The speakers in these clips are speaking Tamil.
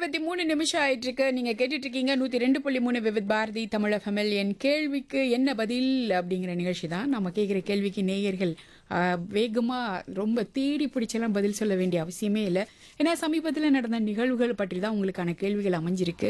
இருபத்தி மூணு நிமிஷம் ஆயிட்டு இருக்கு நீங்க கேட்டுட்டு இருக்கீங்க நூத்தி ரெண்டு புள்ளி மூணு விவித் பாரதி தமிழ் எஃப்எம்எல் என் கேள்விக்கு என்ன பதில் அப்படிங்கிற நிகழ்ச்சி தான் நம்ம கேட்குற கேள்விக்கு நேயர்கள் ஆஹ், வேகமா ரொம்ப தேடி பிடிச்செல்லாம் பதில் சொல்ல வேண்டிய அவசியமே இல்லை ஏன்னா சமீபத்தில் நடந்த நிகழ்வுகள் பற்றி தான் உங்களுக்கான கேள்விகள் அமைஞ்சிருக்கு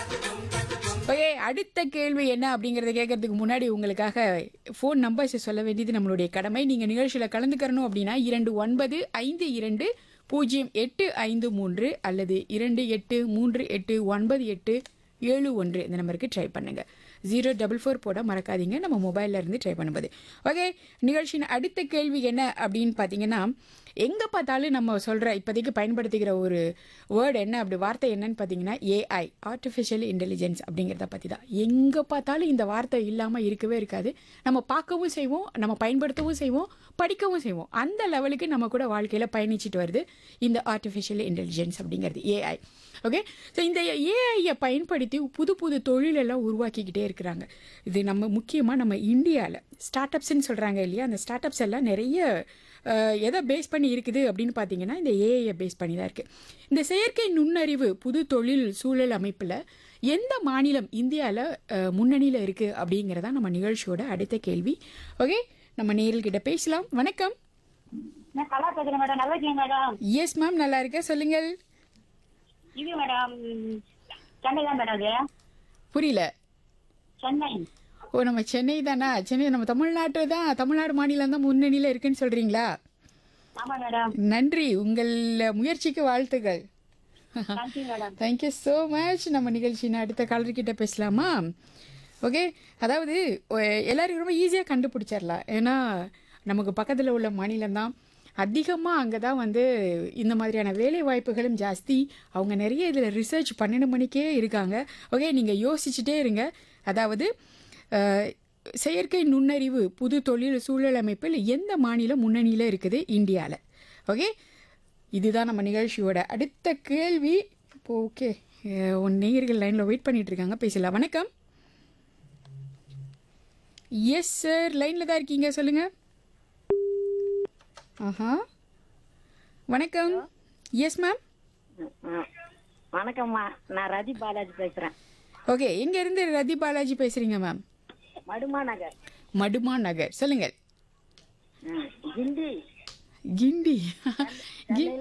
ஓகே அடுத்த கேள்வி என்ன அப்படிங்கறத கேட்கறதுக்கு முன்னாடி உங்களுக்காக ஃபோன் நம்பர்ஸ் சொல்ல வேண்டியது நம்மளுடைய கடமை நீங்கள் நிகழ்ச்சியில் கலந்துக்கிறணும் அப்படின்னா இரண்டு ஒன்பது ஐந்து இரண்டு பூஜ்ஜியம் எட்டு ஐந்து மூன்று அல்லது இரண்டு எட்டு மூன்று எட்டு ஒன்பது எட்டு ஏழு ஒன்று இந்த நம்பருக்கு ட்ரை பண்ணுங்க ஜீரோ டபுள் ஃபோர் போட மறக்காதீங்க நம்ம மொபைல்ல இருந்து ட்ரை பண்ணும்போது ஓகே நிகழ்ச்சியின் அடுத்த கேள்வி என்ன அப்படின்னு பார்த்தீங்கன்னா எங்கே பார்த்தாலும் நம்ம சொல்கிற இப்போதைக்கு பயன்படுத்திக்கிற ஒரு வேர்டு என்ன அப்படி வார்த்தை என்னன்னு பார்த்தீங்கன்னா ஏஐ ஆர்டிஃபிஷியல் இன்டெலிஜென்ஸ் அப்படிங்கிறத பற்றி தான் எங்கே பார்த்தாலும் இந்த வார்த்தை இல்லாமல் இருக்கவே இருக்காது நம்ம பார்க்கவும் செய்வோம் நம்ம பயன்படுத்தவும் செய்வோம் படிக்கவும் செய்வோம் அந்த லெவலுக்கு நம்ம கூட வாழ்க்கையில் பயணிச்சிட்டு வருது இந்த ஆர்டிஃபிஷியல் இன்டெலிஜென்ஸ் அப்படிங்கிறது ஏஐ ஓகே ஸோ இந்த ஏஐயை பயன்படுத்தி புது புது தொழிலெல்லாம் உருவாக்கிக்கிட்டே இருக்கிறாங்க இது நம்ம முக்கியமாக நம்ம இந்தியாவில் ஸ்டார்ட் அப்ஸ்ன்னு சொல்கிறாங்க இல்லையா அந்த ஸ்டார்ட் அப்ஸ் எல்லாம் நிறைய அஹ், எதை பேஸ் பண்ணி இருக்குது அப்படின்னு பார்த்தீங்கன்னா இந்த ஏஐயை பேஸ் பண்ணி தான் இருக்குது இந்த செயற்கை நுண்ணறிவு புது தொழில் சூழல் அமைப்பில் எந்த மாநிலம் இந்தியாவில் முன்னணியில் இருக்குது அப்படிங்கிறதா நம்ம நிகழ்ச்சியோட அடுத்த கேள்வி ஓகே நம்ம நேரில்கிட்ட பேசலாம் வணக்கம் நான் கலா பேசுறேன் மேடம் நல்லா இருக்கீங்க மேடம் எஸ் மேம் நல்லா இருக்கேன் சொல்லுங்கள் இது மேடம் சென்னை தான் மேடம் அது புரியல சென்னை ஓ நம்ம சென்னை தானா சென்னை நம்ம தமிழ்நாட்டு தான் தமிழ்நாடு மாநிலம் தான் முன்னணியில் இருக்குன்னு சொல்கிறீங்களா ஆமா மேடம் நன்றி உங்கள் முயற்சிக்கு வாழ்த்துக்கள் thank you madam thank you so much நம்ம நிகழ்ச்சியின் அடுத்த காலர்கிட்ட பேசலாமா ஓகே அதாவது ஒ- எல்லாரும் ரொம்ப ஈஸியாக கண்டுபிடிச்சிடலாம் ஏன்னா நமக்கு பக்கத்தில் உள்ள மாநிலம் தான் அதிகமாக அங்கே தான் வந்து இந்த மாதிரியான வேலை வாய்ப்புகளும் ஜாஸ்தி அவங்க நிறைய இதில் ரிசர்ச் பன்னெண்டு மணிக்கே இருக்காங்க ஓகே நீங்கள் யோசிச்சுட்டே இருங்க அதாவது அஹ், செயற்கை நுண்ணறிவு புது தொழில் சூழல் அமைப்பில் எந்த மாநிலம் முன்னணியில் இருக்குது இந்தியாவில் ஓகே இதுதான் நம்ம நிகழ்ச்சியோட அடுத்த கேள்வி இப்போ ஓகே ஒன் நேயர்கள் லைனில் வெயிட் பண்ணிட்டு இருக்காங்க பேசலாம் வணக்கம் எஸ் சார் லைனில் தான் இருக்கீங்க சொல்லுங்க ஆஹா வணக்கம் எஸ் மேம் ம். வணக்கம்மா நான் ரதி பாலாஜி பேசுறேன் ஓகே எங்க இருந்து ரதி பாலாஜி பேசுறீங்க மேம் மடுமா நகர் மடுமா நகர் சொல்லுங்கள் ம். ஹிந்தி கிண்டி கி-